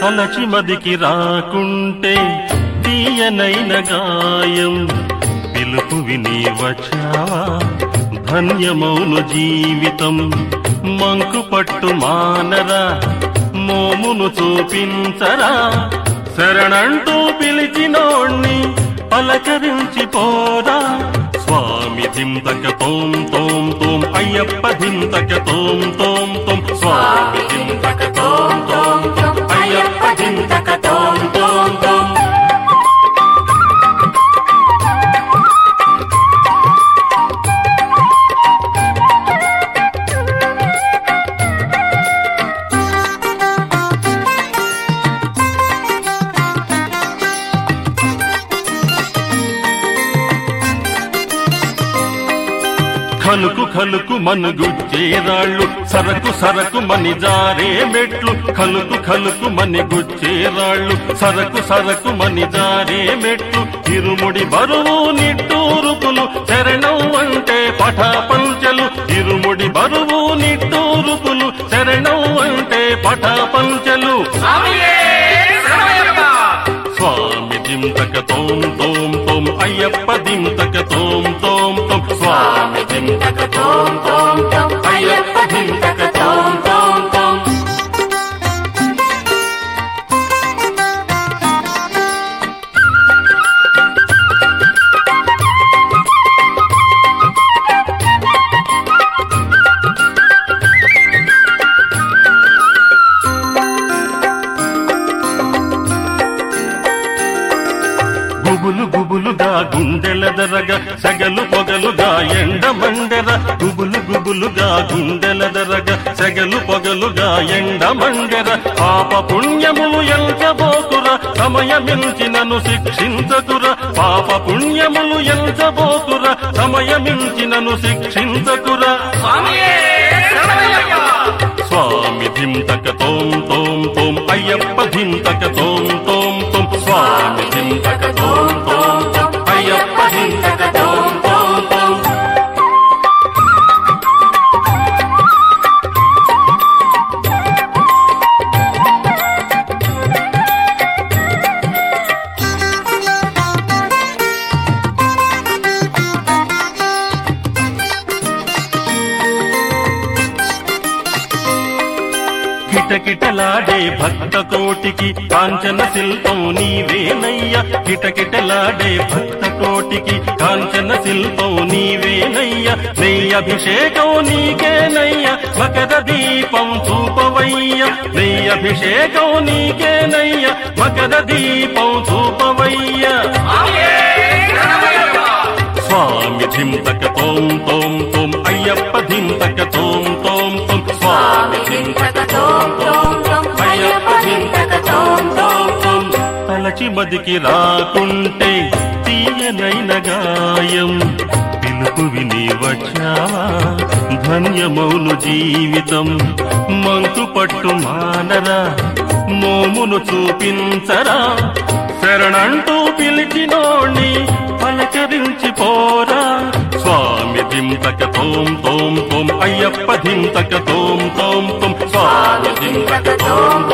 తలచి మదికి రాకుంటే తీయనైన గాయం పిలుపు విని వచ్చావా ధన్యమౌను జీవితం మంకు పట్టు మానరా మోమును చూపించరా శరణంటూ పిలిచినోణ్ణి పలకరించి పోరా స్వామి ధింతక తోం తోం తోం అయ్యప్ప ధింతక తోం తోం తోం స్వామి ధింతక తోం తోం తోం అయ్యప్ప ధింతక తోం తోం తోం ఖలుకు ఖలుకు మనుగుచ్చే రాళ్ళు సరకు సరకు మని జారే మెట్లు ఖలుకు ఖలుకు మని గుచ్చే రాళ్ళు సరకు సరకు మని జారే మెట్లు ఇరుముడి బరువు నిట్టూరుపులు శరణం అంటే పఠ పంచలు ఇరుముడి బరువు నిట్టూరుపులు శరణం అంటే పఠ పంచలు స్వామి దింతక తోం తోం తోం అయ్యప్ప దింతక తోం తోం తోం స్వామి దింతక తోం తోం తోం అయ్యప్ప దింతక తోం తోం తోం గుబులు గుబులుగా గుండెల దరగ సెగలు పొగలుగా ఎండ మండెర గుబులు గుబులుగా గుండెల దరగ సెగలు పొగలుగా ఎండ మండెర పాప పుణ్యములు ఎంచబోకుర సమయమించి నన్ను శిక్షించకుర పాప పుణ్యములు ఎంచబోకుర సమయమించి నన్ను శిక్షించకుర స్వామి ధింతక తోం తోం తోం అయ్యప్ప ధింతక తోం తోం తోం స్వామి ధింతక తోం తోం తోం అయ్యప్ప ధింతక తోం తోం తోం కిటకిటలాడే భక్త కోటికి కాంచన శిల్పం నీవేనయ్య కిటకిటలాడే భక్త కోటికి కాంచన శిల్పం నీవేనయ్య నెయ్యభిషేకం నీకేనయ్య మకర దీపం చూపవయ్య నెయ్యభిషేకం నీకేనయ్య మకర దీపం చూపవయ్య స్వామి ధింతక తోం తోం తోం అయ్యప్ప ధింతక తోం తోం తోం స్వామి ధింతక తోం తోం తోం అయ్యప్ప ధింతక తోం తోం తోం తలచి బదికి రాకుంటే తీయనైన గాయం పిలుపు విని వచ్చావా ధన్యమౌను జీవితం మంకు పట్టు మానరా మోమును చూపించరా శరణంటూ పిలిచినోణ్ణి పలకరించి పోరా స్వామి దింతక తోం తోం తోం అయ్యప్ప దింతక తోం తోం తోం స్వామి దింతక తోం